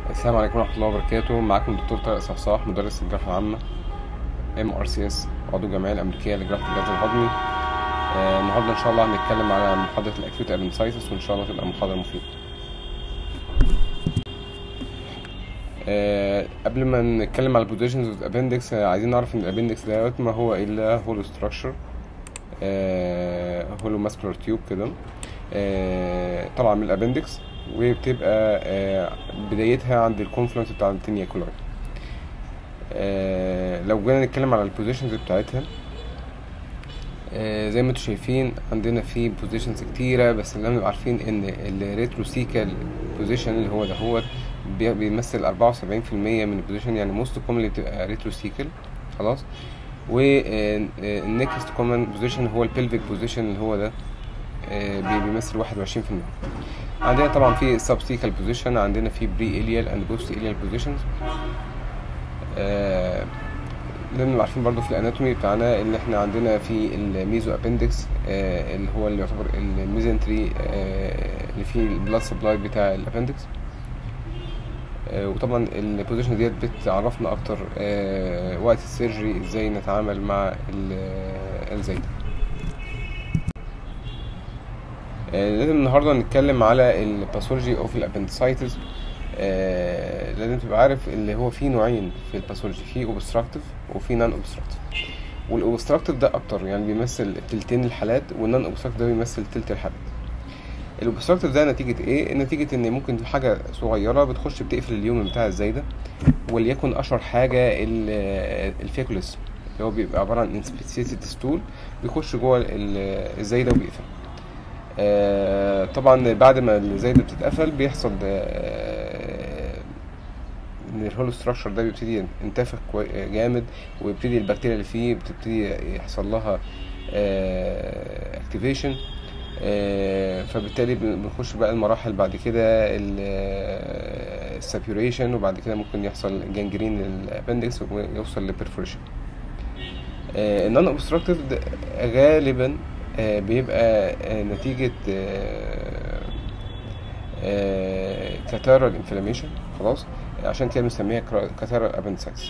السلام عليكم ورحمة الله وبركاته معاكم دكتور طارق صحصاح مدرس الجراحة العامة ام ار سي اس عضو الجمعية الأمريكية لجراحة الجهاز الهضمي آه، النهاردة إن شاء الله هنتكلم على محاضرة الأكيوت أبنسايتس وإن شاء الله تبقى محاضرة مفيدة آه، قبل ما نتكلم على البوزيشنز اوف الابندكس عايزين نعرف ان الابندكس دوت ما هو الا هولو ستراكشر هولو ماسكولار تيوب كده آه، طالعه من الابندكس وبتبقى آه، بدايتها عند الكونفلونس بتاع التينيا كولاي لو جينا نتكلم على البوزيشنز بتاعتها آه، زي ما انتم شايفين عندنا في بوزيشنز كتيرة بس اللي نبقى عارفين ان الريتروسيكال بوزيشن اللي هو دهوت بي- بيمثل أربعة وسبعين في المية من البوزيشن يعني موست كومنلي بتبقى ريتروسيكال خلاص والنكست كومن بوزيشن هو البلفيك بوزيشن اللي هو ده آه، بي- بيمثل واحد وعشرين في المية عندنا طبعا في سبسيكال بوزيشن عندنا في بري اليال اند بوست اليال بوزيشنز لازم عارفين برضو في الاناتومي بتاعنا ان احنا عندنا في الميزو ابندكس اللي هو اللي يعتبر الميزنتري آه، اللي فيه البلاد سبلاي بتاع الابندكس آه، وطبعا البوزيشن ديت بتعرفنا اكتر آه، وقت السيرجري ازاي نتعامل مع ال- الزايده آه، لازم النهارده نتكلم على الباثولوجي اوف الابندسايتس آه، لازم تبقى عارف اللي هو في نوعين في الباثولوجي في اوبستراكتيف وفي نان اوبستراكتيف والاوبستراكتيف ده اكتر يعني بيمثل تلتين الحالات والنان اوبستراكتيف ده بيمثل تلت الحالات الاوبستراكتيف ده نتيجة ايه؟ نتيجة ان ممكن حاجة صغيرة بتخش بتقفل اليوم بتاع الزايدة وليكن اشهر حاجة ال- الفيكولس اللي هو بيبقى عبارة عن انسبيسيتد ستول بيخش جوه ال- الزايدة وبيقفل آه، طبعا بعد ما الزايدة بتتقفل بيحصل آه، ان الهولو ستراكشر ده بيبتدي ينتفخ كوي- جامد ويبتدي البكتيريا اللي فيه بتبتدي يحصل لها اكتيفيشن فبالتالي بن- بنخش بقى المراحل بعد كده السابيوريشن وبعد كده ممكن يحصل جانجرين للابندكس ويوصل لبرفوريشن النون اوبستراكتيف غالبا آه، بيبقى آه، نتيجة كاتارال انفلاميشن خلاص عشان كده بنسميها كاتارال ابندسايتس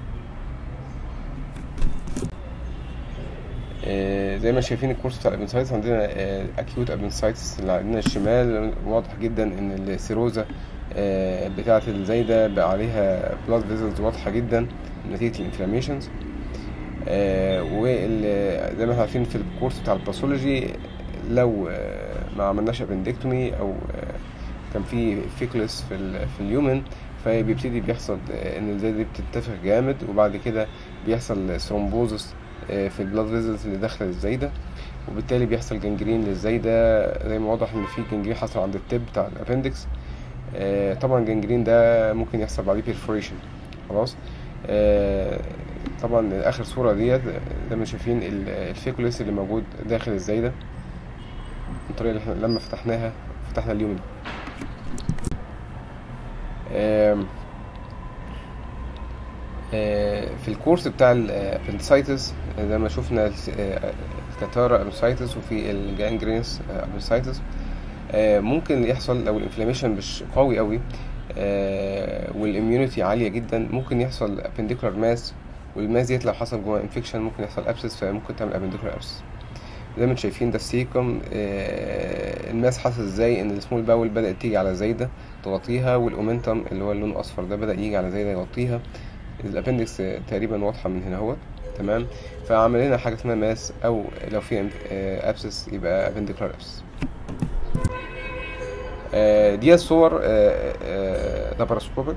زي ما شايفين الكورس بتاع الابنسايتس عندنا اكيوت ابنسايتس اللي عندنا الشمال واضح جدا ان السيروزا آه، بتاعة الزايدة بقى عليها بلاد فيزلز واضحة جدا نتيجة الانفلاميشنز وزي ما احنا عارفين في الكورس بتاع الباثولوجي لو آه، ما عملناش ابندكتومي او آه، كان في فيكلس في ال- في اليومن فبيبتدي بيحصل آه، ان الزايدة دي بتنتفخ جامد وبعد كده بيحصل ثرومبوزس في البلاد فيزلز اللي داخله الزايده وبالتالي بيحصل جنجرين للزايده زي ما واضح ان في جنجرين حصل عند التب بتاع الابندكس آه، طبعا جنجرين ده ممكن يحصل بعديه بيرفوريشن خلاص آه، طبعا اخر صوره ديت زي ما شايفين ال- الفيكوليس اللي موجود داخل الزايده الطريقه اللي احنا لما فتحناها فتحنا اليومن آم، آه، في الكورس بتاع الابندسايتس زي ما شفنا الس- آه، الكاتارا ابندسايتس وفي الجانجرينس ابندسايتس ممكن يحصل لو الانفلاميشن مش قوي قوي والاميونيتي عاليه جدا ممكن يحصل ابنديكولار ماس والماس ديت لو حصل جوه انفكشن ممكن يحصل ابسس فممكن تعمل ابنديكولار ابسس زي ما انتم شايفين ده السيكم آه، الماس حصل ازاي ان السمول باول بدات تيجي على زايده تغطيها والاومنتم اللي هو اللون الاصفر ده بدا يجي على زايده يغطيها الابندكس آه، تقريبا واضحه من هنا اهوت تمام فعمل لنا حاجه اسمها ماس او لو في ابسس يبقى ابنديكولار ابسس آه، دي الصور لاباراسكوبيك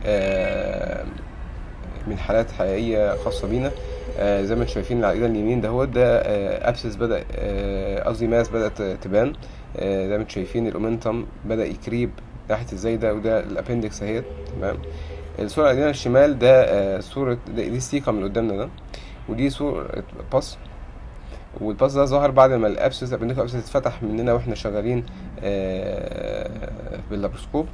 من حالات حقيقية خاصة بينا آه، زي ما انتم شايفين على الايد اليمين دهوت ده ابسس بدأ آه، قصدي ماس بدأت تبان آه، زي ما انتم شايفين الاومنتم بدأ يكريب ناحية الزايدة وده الابندكس اهيت تمام الصورة اللي على الشمال ده آه، صورة ده- دي السيكم اللي قدامنا ده ودي صورة باص والباص ده ظهر بعد ما الابسس ابنديكو ابسس اتفتح مننا واحنا شغالين آه، باللابروسكوب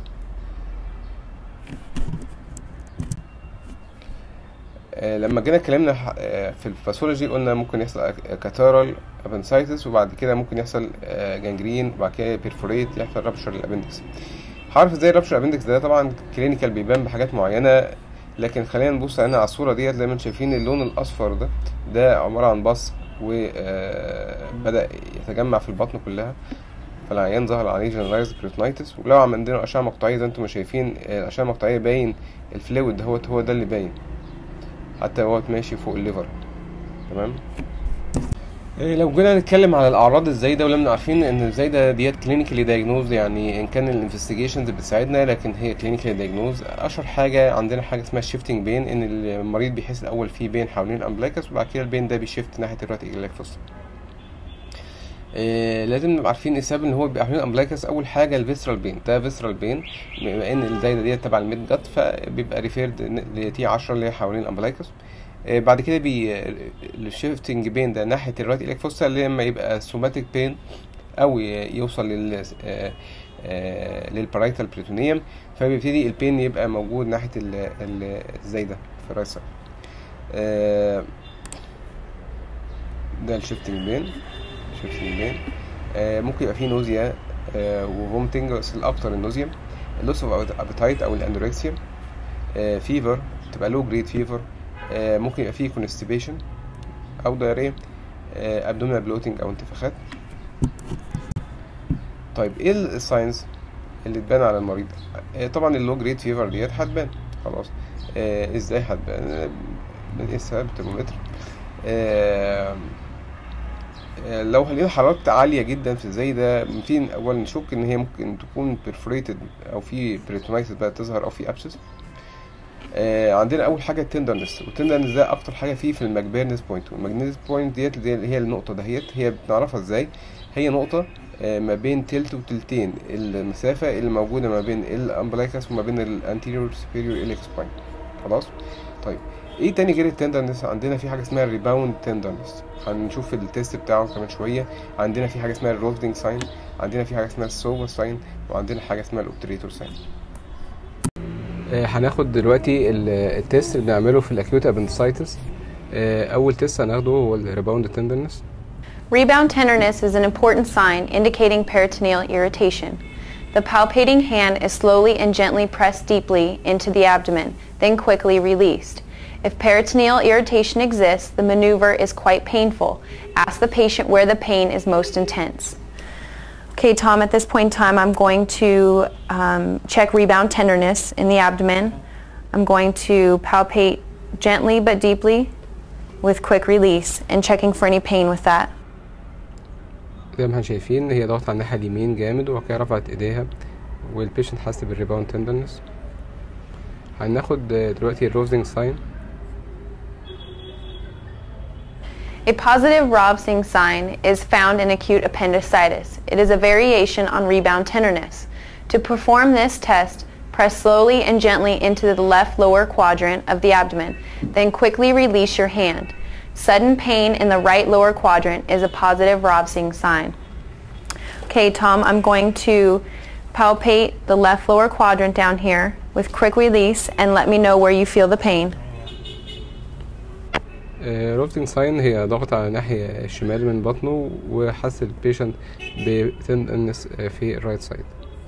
آه، لما جينا اتكلمنا ح- آه، في الباثولوجي قلنا ممكن يحصل كاتارال ابنسايتس وبعد كده ممكن يحصل جانجرين وبعد كده بيرفوريت يحصل رابشر للابندكس هعرف ازاي الرابشر ابندكس ده طبعا كلينيكال بيبان بحاجات معينه لكن خلينا نبص هنا على الصوره ديت زي ما انتم شايفين اللون الاصفر ده ده عباره عن بص وبدا يتجمع في البطن كلها فالعيان ظهر عليه جنرايز بريتونايتس ولو عملنا اشعه مقطعيه زي ما انتم شايفين الاشعه المقطعيه باين الفلويد دهوت هو ده اللي باين حتى هو ماشي فوق الليفر تمام إيه لو جينا نتكلم على الاعراض الزايده ولما عارفين ان الزايده ديت كلينيكالي دايجنوز يعني ان كان الانفستيجيشنز بتساعدنا لكن هي كلينيكالي دايجنوز اشهر حاجه عندنا حاجه اسمها شيفتنج بين ان المريض بيحس الاول فيه بين حوالين الامبلايكس وبعد كده البين ده بيشفت ناحيه الرات ايجلاكفوس إيه لازم نبقى عارفين السبب ان هو بيبقى حوالين الامبلايكس اول حاجه الفيسرال بين ده فيسرال بين بما ان الزايده ديت تبع الميد جت فبيبقى ريفيرد لتي 10 اللي هي حوالين الامبلايكس بعد كده بي الشيفتنج بين ده ناحيه الرايت ايلك فوسا لما يبقى سوماتيك بين او يوصل لل للبرايتال بريتونيوم فبيبتدي البين يبقى موجود ناحيه الزايده في الرايت سايد ده الشيفتنج بين شيفتنج بين ممكن يبقى فيه نوزيا وفومتنج بس الاكتر النوزيا اللوس اوف ابيتايت او الانوركسيا فيفر تبقى لو جريد فيفر ممكن يبقى فيه كونستيبيشن او دايريه ابدومينال بلوتنج او انتفاخات طيب ايه الساينز اللي تبان على المريض طبعا اللو جريد فيفر ديت هتبان خلاص ازاي هتبان بنقيسها بالترمومتر لو لقينا حرارات عالية جدا في زي ده في أول نشك إن هي ممكن تكون perforated أو في بريتونايتس بقى تظهر أو في أبسس آه عندنا اول حاجه التندرنس والتندرنس ده اكتر حاجه فيه في الماجبيرنس بوينت والماجنيز بوينت ديت اللي هي النقطه دهيت هي بنعرفها ازاي هي نقطه آه ما بين تلت وتلتين المسافه اللي موجوده ما بين الامبلايكس وما بين الانتيريور سوبيريور اليكس بوينت خلاص طيب ايه تاني غير التندرنس عندنا في حاجه اسمها الريباوند تندرنس هنشوف التيست بتاعه كمان شويه عندنا في حاجه اسمها الروزدنج ساين عندنا في حاجه اسمها السوبر ساين وعندنا حاجه اسمها الاوبتريتور ساين هناخد دلوقتي التيست اللي بنعمله في الاكيوت ابندسايتس اول تيست هناخده هو الريباوند تندرنس Rebound tenderness is an important sign indicating peritoneal irritation. The palpating hand is slowly and gently pressed deeply into the abdomen, then quickly released. If peritoneal irritation exists, the maneuver is quite painful. Ask the patient where the pain is most intense. Okay, Tom, at this point in time, I'm going to um, check rebound tenderness in the abdomen. I'm going to palpate gently but deeply with quick release and checking for any pain with that. زي ما احنا شايفين هي ضغط على الناحية اليمين جامد وبعد كده رفعت ايديها والبيشنت حس بالريباوند تندرنس هناخد دلوقتي الروزنج ساين A positive Robsing sign is found in acute appendicitis. It is a variation on rebound tenderness. To perform this test, press slowly and gently into the left lower quadrant of the abdomen, then quickly release your hand. Sudden pain in the right lower quadrant is a positive Robsing sign. Okay, Tom, I'm going to palpate the left lower quadrant down here with quick release and let me know where you feel the pain. روفتنج ساين هي ضغط على الناحية الشمال من بطنه وحس البيشنت بتندنس في الرايت سايد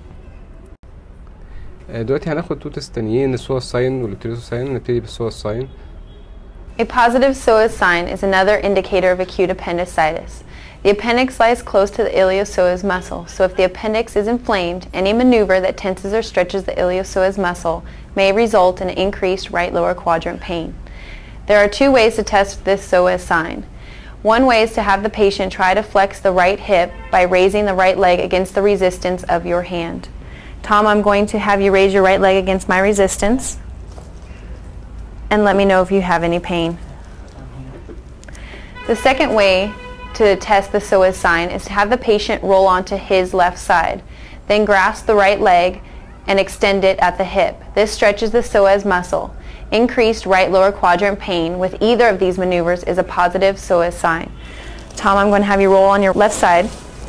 دلوقتي هناخد تو تيست تانيين السوا ساين والابتريتو ساين نبتدي بالسوا ساين A positive psoas sign is another indicator of acute appendicitis. The appendix lies close to the iliopsoas muscle, so if the appendix is inflamed, any maneuver that tenses or stretches the iliopsoas muscle may result in increased right lower quadrant pain. There are two ways to test this psoas sign. One way is to have the patient try to flex the right hip by raising the right leg against the resistance of your hand. Tom, I'm going to have you raise your right leg against my resistance and let me know if you have any pain. The second way to test the psoas sign is to have the patient roll onto his left side, then grasp the right leg and extend it at the hip. This stretches the psoas muscle. Increased right lower quadrant pain with either of these maneuvers is a positive psoas sign. Tom, I'm going to have you roll on your left side.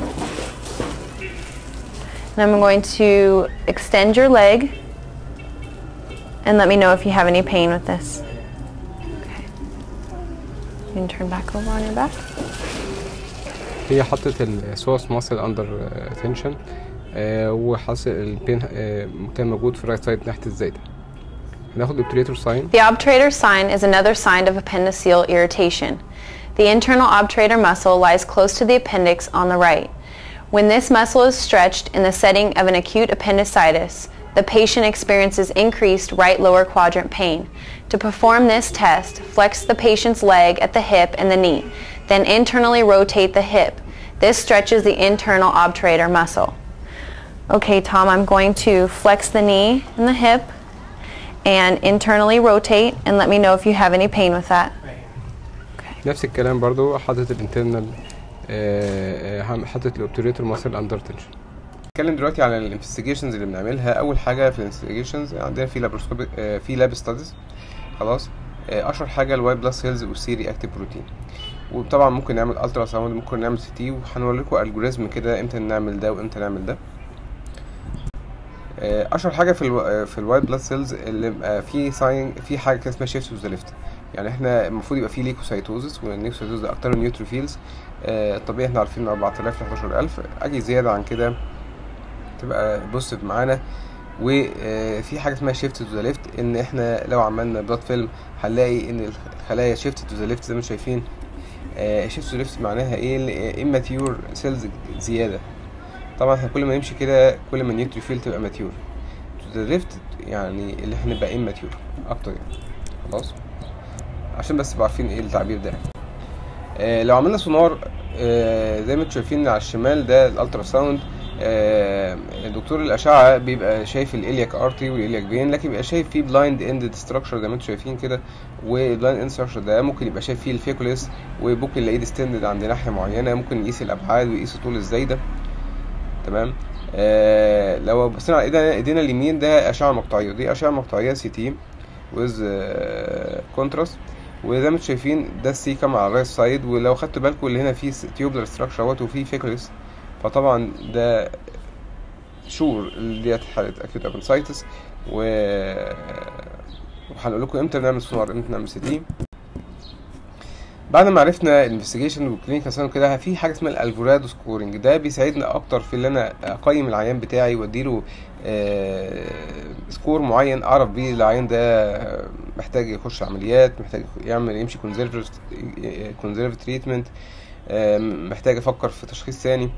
And I'm going to extend your leg and let me know if you have any pain with this. Okay. You can turn back over on your back. هي حطت السواس ماسل اندر تنشن آه وحاصل البين آه كان موجود في الرايت سايد ناحيه الزايده هناخد obturator sign The obturator sign is another sign of appendiceal irritation. The internal obturator muscle lies close to the appendix on the right. When this muscle is stretched in the setting of an acute appendicitis, the patient experiences increased right lower quadrant pain. To perform this test, flex the patient's leg at the hip and the knee, then internally rotate the hip. This stretches the internal obturator muscle. Okay, Tom, I'm going to flex the knee and the hip and internally rotate and let me know if you have any pain with that. نفس الكلام برضو حاطط الانترنال حاطط الاوبتوريتور ماسل اندر تنشن نتكلم دلوقتي على الانفستيجيشنز اللي بنعملها اول حاجه في الانفستيجيشنز عندنا في لابروسكوبي في لاب ستاديز خلاص آه، اشهر حاجه الوايت بلاد سيلز والسي رياكتيف بروتين وطبعا ممكن نعمل الترا ساوند ممكن نعمل سي تي وهنوري لكم الجوريزم كده امتى نعمل ده وامتى نعمل ده آه، اشهر حاجه في الو... في الوايت بلاد سيلز اللي بقى في ساين في حاجه كده اسمها شيفت ذا ليفت يعني احنا المفروض يبقى في ليكوسايتوزس والليكوسايتوزس ده اكتر نيوتروفيلز آه، الطبيعي احنا عارفين 4000 ل 11000 اجي زياده عن كده تبقى بوزيتيف معانا وفي حاجه اسمها شيفت تو ذا ليفت ان احنا لو عملنا بلاد فيلم هنلاقي ان الخلايا شيفت تو ذا ليفت زي ما انتم شايفين شيفت تو ليفت معناها ايه اماتيور سيلز زياده طبعا احنا كل ما نمشي كده كل ما النيوتروفيل تبقى ماتيور تو ذا ليفت يعني اللي احنا نبقى اماتيور اكتر يعني خلاص عشان بس تبقوا عارفين ايه التعبير ده آه لو عملنا سونار آه زي ما انتم شايفين على الشمال ده الالترا ساوند آه دكتور الاشعه بيبقى شايف الالياك ارتري والالياك فين لكن بيبقى شايف فيه بلايند اند ستراكشر زي ما انتم شايفين كده والبلايند اند ستراكشر ده ممكن يبقى شايف فيه الفيكوليس وممكن نلاقيه ديستندد عند ناحيه معينه ممكن يقيس الابعاد ويقيس طول الزايده تمام آه لو بصينا على ايدينا ايدينا اليمين ده اشعه مقطعيه دي اشعه مقطعيه سي تي ويز كونتراست وزي ما انتم شايفين ده السيكم على الرايت سايد ولو خدتوا بالكم اللي هنا فيه تيوبلر ستراكشر اهوت وفيه فيكوليس فطبعا ده شور اللي ديت حاله اكيوت ابنسايتس و وهنقول لكم امتى نعمل سونار امتى نعمل سي تي بعد ما عرفنا الانفستيجيشن والكلينيكال ساين كده في حاجه اسمها الالفورادو سكورنج ده بيساعدنا اكتر في ان انا اقيم العيان بتاعي واديله آه سكور معين اعرف بيه العيان ده محتاج يخش عمليات محتاج يعمل يمشي كونزرف كونزرف تريتمنت آه محتاج افكر في تشخيص ثاني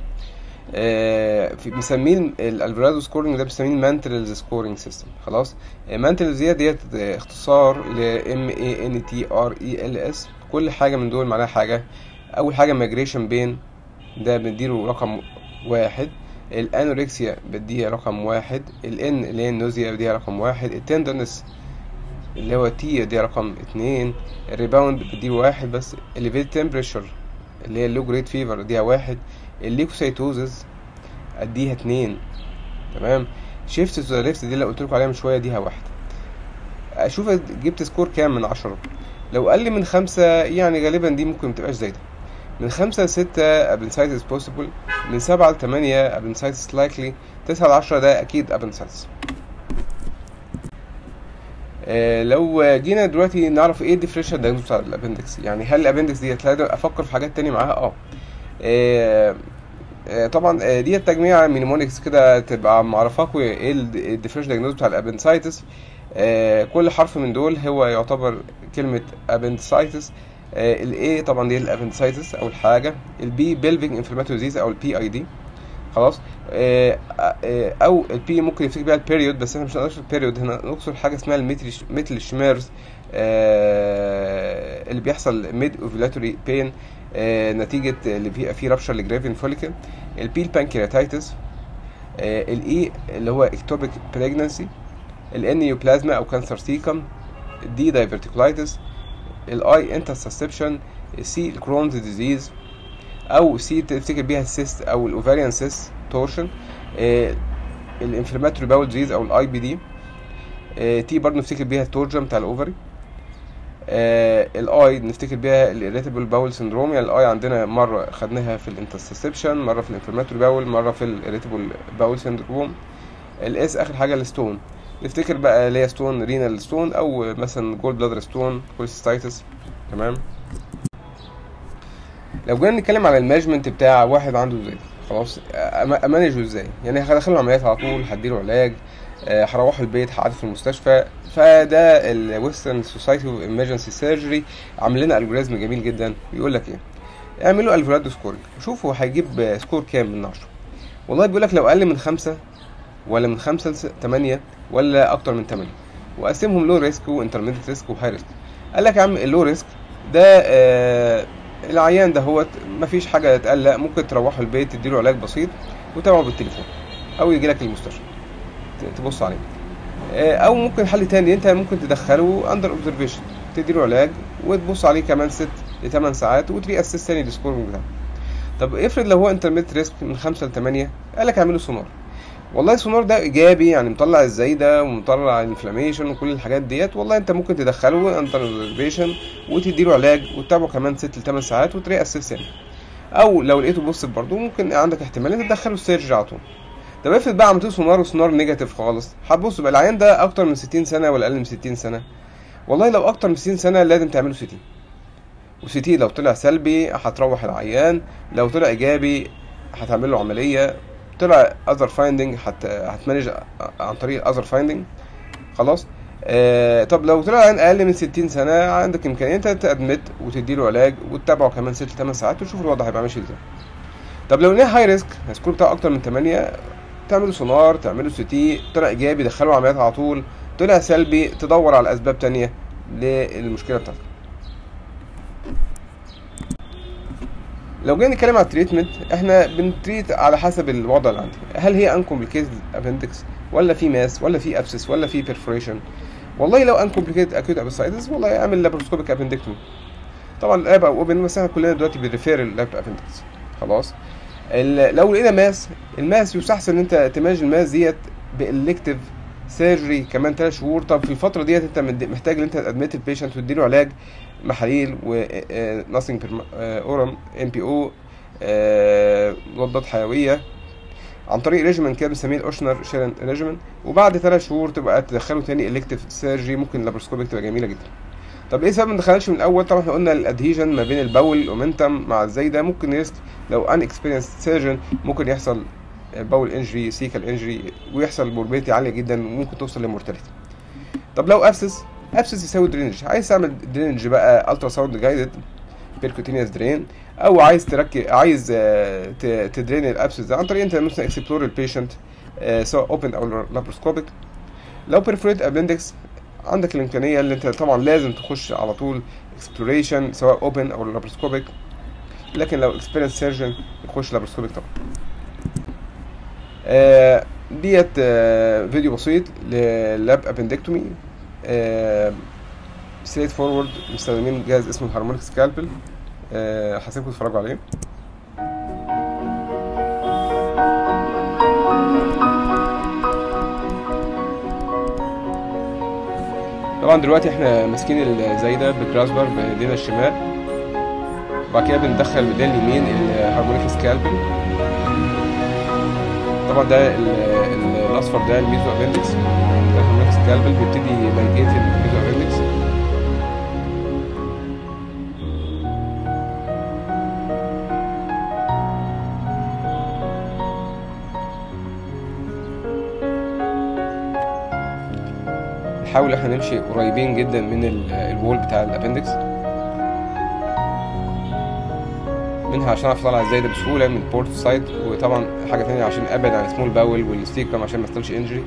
آه في بنسميه الالفورادو سكورنج ده بنسميه مانتريلز سكورنج سيستم خلاص مانتريلز ديت ديت اختصار ل ام اي ان تي ار اي ال اس كل حاجه من دول معناها حاجه اول حاجه ماجريشن بين ده بنديله رقم واحد الانوركسيا بديها رقم واحد الان اللي هي النوزيا بديها رقم واحد التندرنس اللي هو تي دي رقم اتنين الريباوند بديه واحد بس الليفيت تمبريتشر اللي هي اللو جريد فيفر اديها واحد الليكوسايتوزز اديها اتنين تمام شيفت تو ذا ليفت دي اللي قلت لكم عليها من شويه اديها واحد اشوف جبت سكور كام من عشرة لو اقل من خمسة يعني غالبا دي ممكن متبقاش زايدة من خمسة لستة appendicitis possible من سبعة لتمانية appendicitis likely تسعة لعشرة ده أكيد appendicitis آه لو جينا دلوقتي نعرف ايه الديفرنشال دايجنوز بتاع الابندكس يعني هل الابندكس ديت لازم افكر في حاجات تانية معاها اه, آه آه طبعا آه ديت تجميع مينيمونكس كده تبقى معرفاكوا ايه الديفرنشال دايجنوز بتاع الابندسايتس آه كل حرف من دول هو يعتبر كلمة appendicitis آه ال A طبعا دي الابندسايتس أول حاجة ال B pelvic inflammatory disease أو ال PID خلاص آه آه أو ال P ممكن يفتكر بيها البيريود بس احنا مش هنقصد البيريود هنا نقصد حاجة اسمها الميتل ميتل شميرز آه اللي بيحصل ميد اوفيلاتوري بين آه نتيجة اللي بيبقى فيه رابشر لجرافين فوليكل ال P البانكرياتايتس آه ال E اللي هو اكتوبيك بريجنانسي الانيوبلازما او كانسر سيكم دي دايفرتيكولايتس الاي انترسبشن السي الكرونز ديزيز او سي تفتكر بيها السيست او الاوفاريان سيست تورشن الانفلاماتوري باول ديزيز او الاي بي دي تي برضه نفتكر بيها التورجن بتاع الاوفري الاي نفتكر بيها الاريتابل باول سندروم يعني الاي عندنا مره خدناها في الانترسبشن مره في الانفلاماتوري باول مره في الاريتابل باول سندروم الاس اخر حاجه الستون نفتكر بقى اللي هي ستون رينال ستون او مثلا جولد بلادر ستون كوليستايتس تمام لو جينا نتكلم على المانجمنت بتاع واحد عنده زيت خلاص أما- امانجه ازاي يعني هدخله عمليات على طول هديله علاج آه، هروحه البيت هقعده في المستشفى فده الويسترن سوسايتي اوف ايمرجنسي سيرجري عامل لنا الجوريزم جميل جدا بيقول لك ايه اعملوا الفرادو سكورنج شوفوا هيجيب سكور كام من 10 والله بيقول لك لو اقل من خمسة ولا من خمسة لثمانية ولا اكتر من ثمانية وقسمهم لو ريسك وانترميديت ريسك وهاي ريسك قال لك يا عم اللو ريسك ده آه العيان ده هو مفيش حاجه تقلق ممكن تروحوا البيت تديله علاج بسيط وتابعه بالتليفون او يجي لك المستشفى ت- تبص عليه آه، او ممكن حل تاني انت ممكن تدخله اندر اوبزرفيشن تديله علاج وتبص عليه كمان ست لثمان ساعات وتري اسيس تاني السكورنج بتاعه طب افرض لو هو انترميت ريسك من خمسة لثمانية قال لك اعمله سونار والله السونار ده ايجابي يعني مطلع الزايده ومطلع الانفلاميشن وكل الحاجات ديت والله انت ممكن تدخله اندر اوبزرفيشن وتديله علاج وتتابعه كمان ست لثمان ساعات وتري اسيس تاني او لو لقيته بوزيتيف برضه ممكن عندك احتمال ان تدخله السيرجري على طول طب افرض بقى عملت له سونار وسونار نيجاتيف خالص هتبص بقى العيان ده اكتر من 60 سنه ولا اقل من 60 سنه والله لو اكتر من 60 سنه لازم تعمله سي تي وسي تي لو طلع سلبي هتروح العيان لو طلع ايجابي هتعمل له عمليه طلع اذر فايندنج هت هتمانج عن طريق اذر فايندنج خلاص آه طب لو طلع عيان اقل من 60 سنه عندك امكانيه انت تادمت وتديله علاج وتتابعه كمان 6 8 ساعات وتشوف الوضع هيبقى ماشي ازاي طب لو لقينا هاي ريسك السكور بتاعه اكتر من 8 تعمله سونار تعمله سي تي طلع ايجابي دخله عمليات على طول طلع سلبي تدور على اسباب تانية للمشكله بتاعتك لو جينا نتكلم على التريتمنت احنا بنتريت على حسب الوضع اللي عندي هل هي انكومبليكيتد ابندكس ولا في ماس ولا في ابسس ولا في بيرفوريشن والله لو انكومبليكيتد اكيوت ابسايتس والله اعمل لابروسكوبيك ابندكتومي طبعا الاب او اوبن بس احنا كلنا دلوقتي بنريفير اللاب ابندكس خلاص ال- لو لقينا ماس الماس يستحسن ان انت تمانج الماس ديت بالكتيف سيرجري كمان 3 شهور طب في الفتره ديت انت مد- محتاج ان انت تادميت البيشنت وتديله علاج محاليل و ناسينج اورم ام بي او مضادات حيويه عن طريق ريجيمن كده بنسميه الاوشنر شيرن ريجيمن وبعد ثلاث شهور تبقى تدخله تاني الكتيف سيرجري ممكن لابروسكوبيك تبقى جميله جدا طب ايه سبب ما دخلناش من الاول طبعا احنا قلنا الادهيجن ما بين البول الاومنتم مع الزايده ممكن ريسك لو ان اكسبيرينس سيرجن ممكن يحصل باول انجري سيكال انجري ويحصل موربيتي عاليه جدا وممكن توصل لمورتاليتي طب لو ابسس ابسس يساوي درينج عايز تعمل درينج بقى الترا ساوند جايدد بيركوتينيوس درين او عايز تركب عايز آه، ت- تدرين الابسس ده عن طريق انت مثلا اكسبلور البيشنت سواء اوبن او لابروسكوبيك لو بيرفوريت ابندكس عندك الامكانيه اللي انت طبعا لازم تخش على طول اكسبلوريشن سواء اوبن او لابروسكوبيك لكن لو اكسبيرينس سيرجن يخش لابروسكوبيك طبعا آه، ديت آه، فيديو بسيط للاب ابندكتومي ستريت فورورد مستخدمين جهاز اسمه الهارمونيك سكالبل هسيبكم تتفرجوا عليه طبعا دلوقتي احنا ماسكين الزايده بكراسبر بايدينا الشمال وبعد كده بندخل بايدينا اليمين الهارمونيك سكالبل طبعا ده ال- ال- الاصفر ده الميزو ابندكس ده الهارمونيك سكالبل بيبتدي يلايجيت الميزو ابندكس نحاول احنا نمشي قريبين جدا من ال- الوول بتاع الابندكس منها عشان اعرف اطلع الزايده بسهوله من البورت سايد وطبعا حاجه تانية عشان ابعد عن سمول باول والستيكم عشان ما يحصلش انجري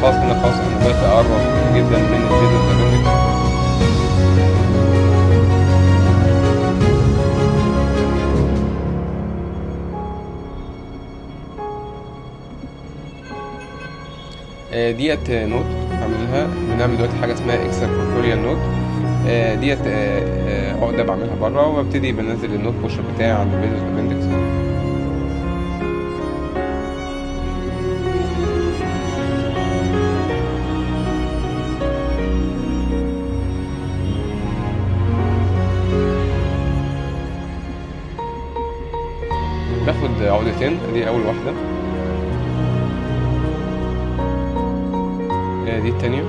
خلاص هنا خلاص احنا دلوقتي قرب جدا من الفيديو الابندكس آه، ديت آه، نوت هعملها بنعمل دلوقتي حاجه اسمها اكسترا كوربوريال نوت آه، ديت آه، آه، عقده بعملها بره وابتدي بنزل النوت بوشر بتاعي عند الفيديو الابندكس باخد عقدتين دي اول واحده آه، دي التانية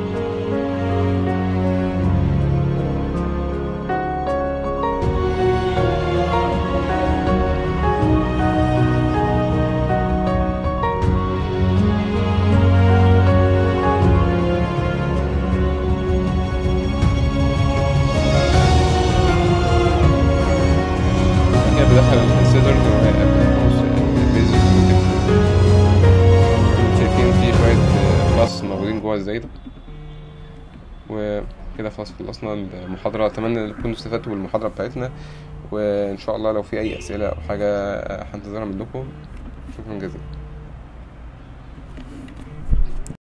كده بدخل السيزرز البيزك شايفين في شوية باص موجودين جوه الزايدة وكده خلاص خلصنا المحاضرة أتمنى تكونوا استفدتوا بالمحاضرة بتاعتنا وإن شاء الله لو في أي أسئلة أو حاجة هنتظرها منكم شكرا جزيلا